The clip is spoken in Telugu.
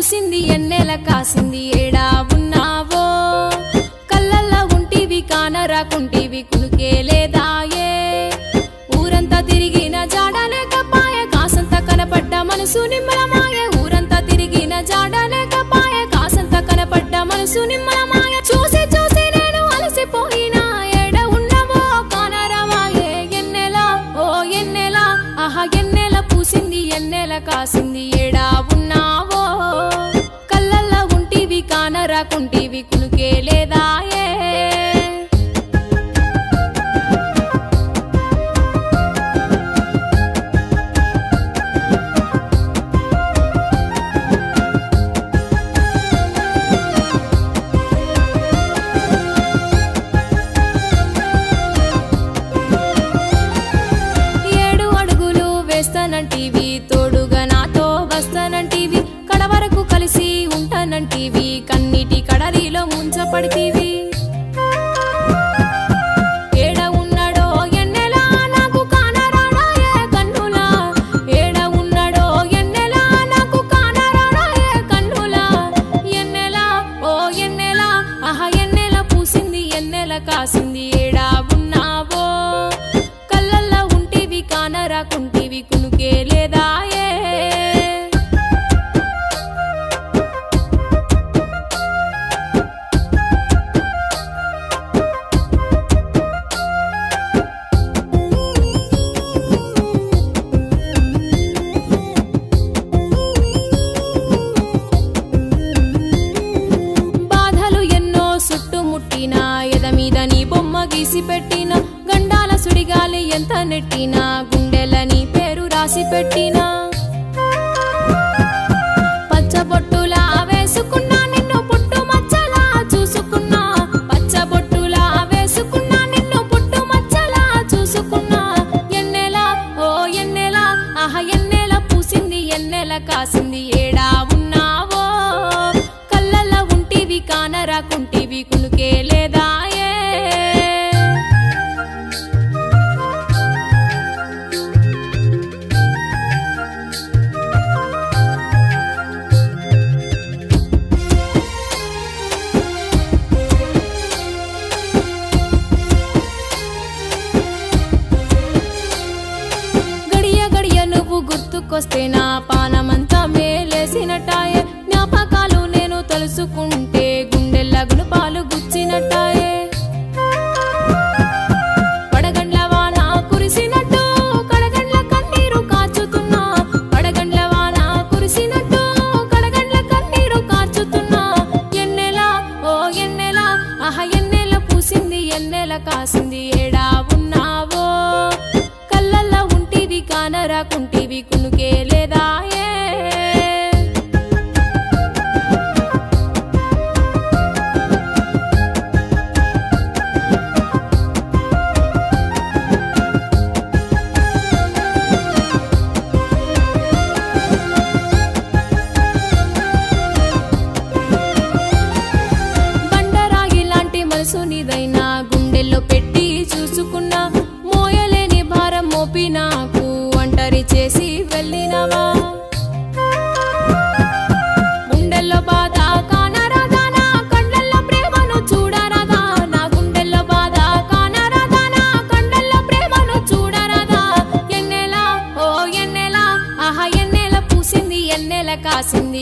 పూసింది ఎన్నెల కాసింది ఏడా ఉన్నావో కళ్ళల్లా ఉంటివి కానరాకుంటివి కునుకే లేదాయే ఊరంతా తిరిగిన జాడలేకపాయ కాసంత కనపడ్డ మనసు నిమ్మలమాయ ఊరంతా తిరిగిన జాడలేకపాయ కాసంత కనపడ్డ మనసు నిమ్మలమాయ చూసి చూసి నేను అలసిపోయినా ఏడ ఉన్నవో కానరమాయే ఎన్నెలా ఓ ఎన్నెలా ఆహా ఎన్నెల పూసింది ఎన్నెల కాసింది ఏడా ఉన్నావో కళ్ళల్లా ఉంటివి కానరాకుంటివి కునుకే లేదాయే ఏడు అడుగులు వేస్తానంటీవి తోడుగా నాతో వస్తానంటీవి కడవరకు కలిసి ఉంటానంటీవి కన్నీటి కడలిలో ముంచపడితీవి ఏడ ఉన్నాడో ఎన్నెలా నాకు కానరాడాయే కన్నులా ఏడ ఉన్నాడో ఎన్నెలా నాకు కానరాడాయే కన్నులా ఎన్నెలా ఓ ఎన్నెలా ఆహా ఎన్నెల పూసింది ఎన్నెల కాసింది ఏడా ఉన్నావో కళ్ళల్లా ఉంటివి కానరాకుంటివి కునుకే లేదాయే బాధలు ఎన్నో చుట్టుముట్టిన ఎద మీద నీ బొమ్మ గీసి పెట్టిన గండాల సుడిగాలి ఎంత నెట్టినా గుండెల నీ పేరు రాసి పెట్టినా పచ్చబొట్టులా వేసుకున్నా నిన్ను పుట్టు మచ్చలా చూసుకున్నా పచ్చబొట్టులా వేసుకున్నా నిన్ను పుట్టు మచ్చలా చూసుకున్నా ఎన్నెలా ఓ ఎన్నెలా ఆహా ఎన్నెల పూసింది ఎన్నెల కాసింది ఏడా ఉన్నావో కళ్ళల్లా ఉంటివి కానరాకుంటివి కునుకే లేదాయే గడియ గడియ నువ్వు గుర్తుకొస్తే నా పానమంతా మేలేసినట్టాయే జ్ఞాపకాలు నేను తలుసుకుంటే గుండెల్ల గుణపాలు గుచ్చినట్టాయే పడగండ్ల వాన కురిసినట్టు కడగండ్ల కన్నీరు కాచుతున్నా పడగండ్ల వాన కురిసినట్టు కడగండ్ల కన్నీరు కాచుతున్నా ఎన్నెలా ఓ ఎన్నెలా ఆహ ఎన్నెల పూసింది ఎన్నెల కాసింది ఏడా ఉన్నావో కళ్ళల్లా ఉంటివి కానరాకుంటివి కునుకే లేదాయే బండరాగి లాంటి మనసు నీదైనా గుండెల్లో పెట్టి చూసుకున్నా మోయలేని భారం మోపి నాకు ఒంటరి చేసి వెళ్ళినవా గుండెల్లో బాధ కానరాదా నా కళ్ళల్లో ప్రేమను చూడరాదా నా గుండెల్లో బాధ కానరాదా నా కళ్ళల్లో ప్రేమను చూడరాదా ఎన్నెలా ఓ ఎన్నెలా ఆహా ఎన్నెల పూసింది ఎన్నెల కాసింది